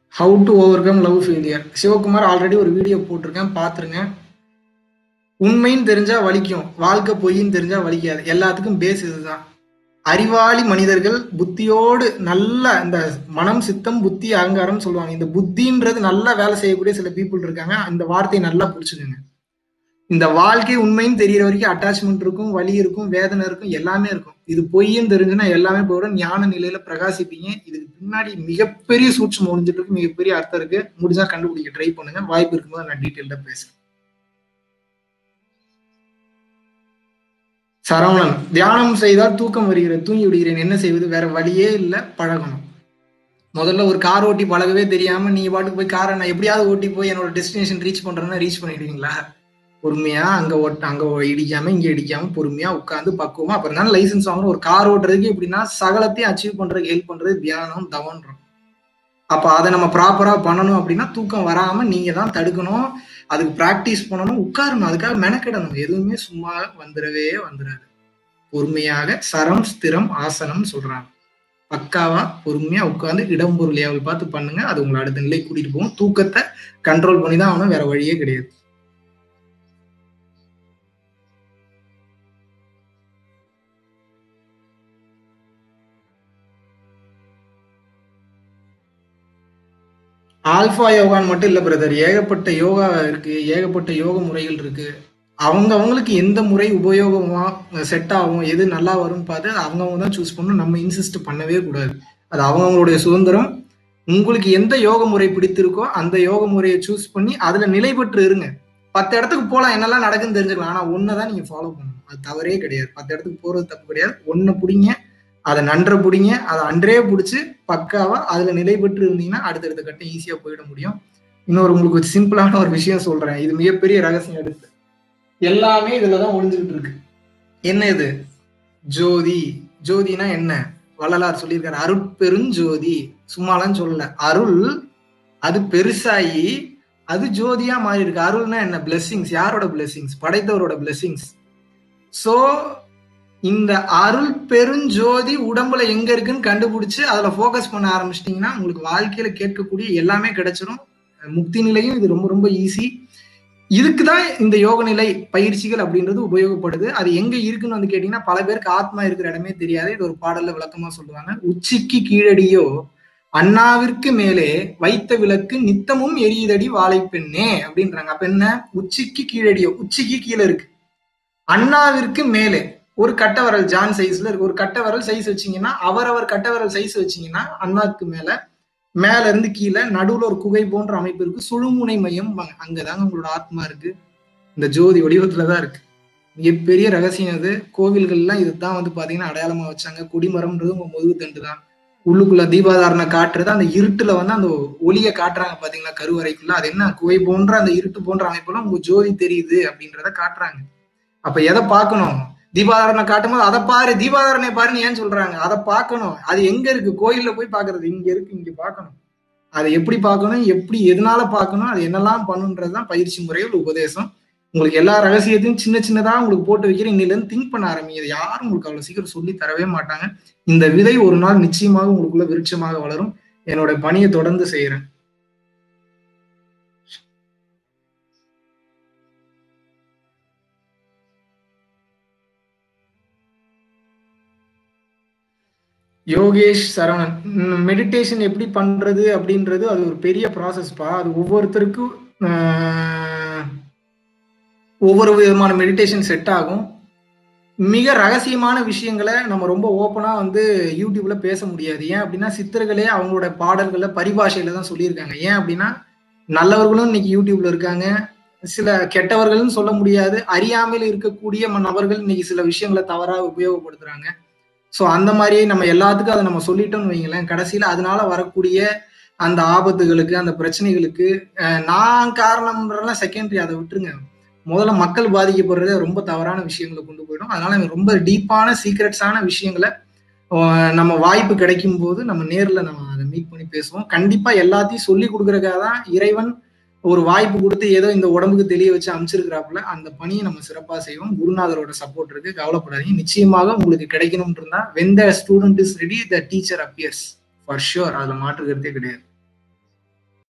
how to overcome love failure Sivakumar already ஒரு video போட்டிருக்கேன் பார்த்துருங்க உண்மைன்னு தெரிஞ்சா வலிக்கும் வாழ்க்கை பொய்ன்னு தெரிஞ்சா வலிக்காது எல்லாத்துக்கும் பேஸ் இதுதான் அறிவாளி மனிதர்கள் புத்தியோடு நல்ல இந்த மனம் சித்தம் புத்தி அகங்காரம் சொல்லுவாங்க இந்த புத்தின்றது நல்லா வேலை செய்யக்கூடிய சில பீப்புள் இருக்காங்க இந்த வார்த்தையை நல்லா புடிச்சுக்கோங்க இந்த வாழ்க்கை உண்மைன்னு தெரியற வரைக்கும் அட்டாச்மெண்ட் இருக்கும் வலி இருக்கும் வேதனை இருக்கும் எல்லாமே இருக்கும் இது பொய்ன்னு தெரிஞ்சுன்னா எல்லாமே போயிடும் ஞான நிலையில பிரகாசிப்பீங்க இதுக்கு பின்னாடி மிகப்பெரிய சூட்சம் ஒழிஞ்சிட்டு இருக்கு மிகப்பெரிய அர்த்தம் இருக்கு முடிஞ்சா கண்டுபிடிக்க ட்ரை பண்ணுங்க வாய்ப்பு இருக்கும்போது நான் டீட்டெயில்டா பேசுறேன் சரவணன் தியானம் செய்தால் தூக்கம் வருகிறது தூங்கி விடுகிறேன் என்ன செய்வது வேற வழியே இல்லை பழகணும் முதல்ல ஒரு கார் ஓட்டி பழகவே தெரியாம நீங்க பாட்டுக்கு போய் காரை நான் எப்படியாவது ஓட்டி போய் என்னோட டெஸ்டினேஷன் ரீச் பண்றேன்னா ரீச் பண்ணிடுவீங்களா பொறுமையா அங்க ஓட்ட அங்க இடிக்காம இங்க இடிக்காம பொறுமையா உட்காந்து பக்குவமா அப்புறம் தான் லைசன்ஸ் வாங்கணும் ஒரு கார் ஓட்டுறதுக்கு எப்படின்னா சகலத்தையும் அச்சீவ் பண்றதுக்கு ஹெல்ப் பண்றது தியானம் தவன்றோம் அப்ப அதை நம்ம ப்ராப்பரா பண்ணணும் அப்படின்னா தூக்கம் வராம நீங்க தான் தடுக்கணும் அதுக்கு பிராக்டிஸ் பண்ணணும் உட்காரணும் அதுக்காக மெனக்கிடணும் எதுவுமே சும்மா வந்துடவே வந்துடாது பொறுமையாக சரம் ஸ்திரம் ஆசனம் சொல்றாங்க பக்காவா பொறுமையா உட்காந்து இடம் பொருள் ஏவல் பார்த்து பண்ணுங்க அது உங்களை அடுத்த நிலை கூட்டிட்டு போகும் தூக்கத்தை கண்ட்ரோல் பண்ணி தான் ஆகணும் வேற வழியே கிடையாது ஆல்பா யோகான்னு மட்டும் இல்ல பிரதர் ஏகப்பட்ட யோகா இருக்கு ஏகப்பட்ட யோக முறைகள் இருக்கு அவங்க அவங்களுக்கு எந்த முறை உபயோகமா செட் ஆகும் எது நல்லா வரும்னு பார்த்து அவங்கவுங்க தான் சூஸ் பண்ணணும் நம்ம இன்சிஸ்ட் பண்ணவே கூடாது அது அவங்கவுங்களுடைய சுதந்திரம் உங்களுக்கு எந்த யோக முறை பிடித்திருக்கோ அந்த யோக முறையை சூஸ் பண்ணி அதுல நிலை பெற்று இருங்க பத்து இடத்துக்கு போலாம் என்னெல்லாம் நடக்குன்னு தெரிஞ்சுக்கலாம் ஆனா ஒன்னதான் நீங்க ஃபாலோ பண்ணணும் அது தவறே கிடையாது பத்து இடத்துக்கு போறது தப்பு கிடையாது ஒன்ன பிடிங்க அதை நன்ற பிடிங்க அதை அன்றே பிடிச்சி பக்காவா அதுல நிலை பெற்று இருந்தீங்கன்னா அடுத்தடுத்த கட்டம் ஈஸியா போயிட முடியும் இன்னொரு உங்களுக்கு ஒரு சிம்பிளான ஒரு விஷயம் சொல்றேன் இது மிகப்பெரிய ரகசியம் எடுத்து எல்லாமே இதுலதான் ஒளிஞ்சுக்கிட்டு இருக்கு என்ன இது ஜோதி ஜோதினா என்ன வள்ளலார் சொல்லியிருக்காரு அருட்பெருஞ்சோதி சும்மாலாம் சொல்லல அருள் அது பெருசாகி அது ஜோதியா மாறி இருக்கு அருள்னா என்ன பிளெஸ்ஸிங்ஸ் யாரோட பிளெஸ்ஸிங்ஸ் படைத்தவரோட பிளெஸ்ஸிங்ஸ் சோ இந்த அருள் பெருஞ்சோதி உடம்புல எங்க இருக்குன்னு கண்டுபிடிச்சு அதுல போக்கஸ் பண்ண ஆரம்பிச்சிட்டீங்கன்னா உங்களுக்கு வாழ்க்கையில கேட்கக்கூடிய எல்லாமே கிடைச்சிரும் முக்தி நிலையும் இது ரொம்ப ரொம்ப ஈஸி இதுக்குதான் இந்த யோக நிலை பயிற்சிகள் அப்படின்றது உபயோகப்படுது அது எங்க இருக்குன்னு வந்து கேட்டீங்கன்னா பல பேருக்கு ஆத்மா இருக்கிற இடமே தெரியாது இது ஒரு பாடல்ல விளக்கமா சொல்லுவாங்க உச்சிக்கு கீழடியோ அண்ணாவிற்கு மேலே வைத்த விளக்கு நித்தமும் எரியுதடி வாழைப்பெண்ணே அப்படின்றாங்க அப்ப என்ன உச்சிக்கு கீழடியோ உச்சிக்கு கீழே இருக்கு அண்ணாவிற்கு மேலே ஒரு கட்டவரல் ஜான் சைஸ்ல இருக்கு ஒரு கட்டவரல் சைஸ் வச்சீங்கன்னா அவரவர் கட்டவரல் சைஸ் வச்சீங்கன்னா அண்ணாக்கு மேல மேல இருந்து கீழே நடுவுல ஒரு குகை போன்ற அமைப்பு இருக்கு சுழுமுனை மையம் அங்கதாங்க உங்களோட ஆத்மா இருக்கு இந்த ஜோதி வடிவத்துலதான் இருக்கு மிகப்பெரிய ரகசியம் அது கோவில்கள்லாம் இதுதான் வந்து பாத்தீங்கன்னா அடையாளமா வச்சாங்க கொடிமரம்ன்றது உங்க முதுகு தண்டு தான் உள்ளுக்குள்ள தீபாதாரணை காட்டுறது அந்த இருட்டுல வந்து அந்த ஒளியை காட்டுறாங்க பாத்தீங்களா கருவறைக்குள்ள அது என்ன குகை போன்ற அந்த இருட்டு போன்ற அமைப்புலாம் உங்க ஜோதி தெரியுது அப்படின்றத காட்டுறாங்க அப்ப எதை பார்க்கணும் தீபாதாரணை காட்டும் போது அதை பாரு தீபாதாரணை பாருன்னு ஏன் சொல்றாங்க அதை பார்க்கணும் அது எங்க இருக்கு கோயில்ல போய் பாக்குறது இங்க இருக்கு இங்க பார்க்கணும் அதை எப்படி பார்க்கணும் எப்படி எதனால பார்க்கணும் அது என்னெல்லாம் பண்ணுன்றதுதான் பயிற்சி முறைகள் உபதேசம் உங்களுக்கு எல்லா ரகசியத்தையும் சின்ன சின்னதா உங்களுக்கு போட்டு வைக்கிற இன்னில இருந்து திங்க் பண்ண ஆரம்பிங்க யாரும் உங்களுக்கு அவ்வளவு சீக்கிரம் சொல்லி தரவே மாட்டாங்க இந்த விதை ஒரு நாள் நிச்சயமாக உங்களுக்குள்ள விருட்சமாக வளரும் என்னோட பணியை தொடர்ந்து செய்யறேன் யோகேஷ் சரவணன் மெடிடேஷன் எப்படி பண்றது அப்படின்றது அது ஒரு பெரிய ப்ராசஸ்ப்பா அது ஒவ்வொருத்தருக்கும் ஒவ்வொரு விதமான மெடிடேஷன் செட் ஆகும் மிக ரகசியமான விஷயங்களை நம்ம ரொம்ப ஓப்பனா வந்து யூடியூப்ல பேச முடியாது ஏன் அப்படின்னா சித்தர்களே அவங்களோட பாடல்களை பரிபாஷையில தான் சொல்லியிருக்காங்க ஏன் அப்படின்னா நல்லவர்களும் இன்னைக்கு யூடியூப்ல இருக்காங்க சில கெட்டவர்களும் சொல்ல முடியாது அறியாமல் இருக்கக்கூடிய நபர்கள் இன்னைக்கு சில விஷயங்களை தவறாக உபயோகப்படுத்துறாங்க ஸோ அந்த மாதிரியே நம்ம எல்லாத்துக்கும் அதை நம்ம சொல்லிட்டோம்னு வைங்களேன் கடைசியில அதனால வரக்கூடிய அந்த ஆபத்துகளுக்கு அந்த பிரச்சனைகளுக்கு நான் காரணம்ன்றலாம் செகண்டரி அதை விட்டுருங்க முதல்ல மக்கள் பாதிக்கப்படுறது ரொம்ப தவறான விஷயங்களை கொண்டு போயிடும் அதனால ரொம்ப டீப்பான சீக்ரெட்ஸான விஷயங்களை நம்ம வாய்ப்பு கிடைக்கும் போது நம்ம நேர்ல நம்ம அதை மீட் பண்ணி பேசுவோம் கண்டிப்பா எல்லாத்தையும் சொல்லி கொடுக்கறதுக்காக தான் இறைவன் ஒரு வாய்ப்பு கொடுத்து ஏதோ இந்த உடம்புக்கு தெளிய வச்சு அமைச்சிருக்கிறாப்புல அந்த பணியை நம்ம சிறப்பா செய்வோம் குருநாதரோட சப்போர்ட் இருக்கு கவலைப்படாதீங்க நிச்சயமாக உங்களுக்கு கிடைக்கணும்னு இருந்தா when the student is ready the teacher appears for sure அதுல மாற்றுக்கிறதே கிடையாது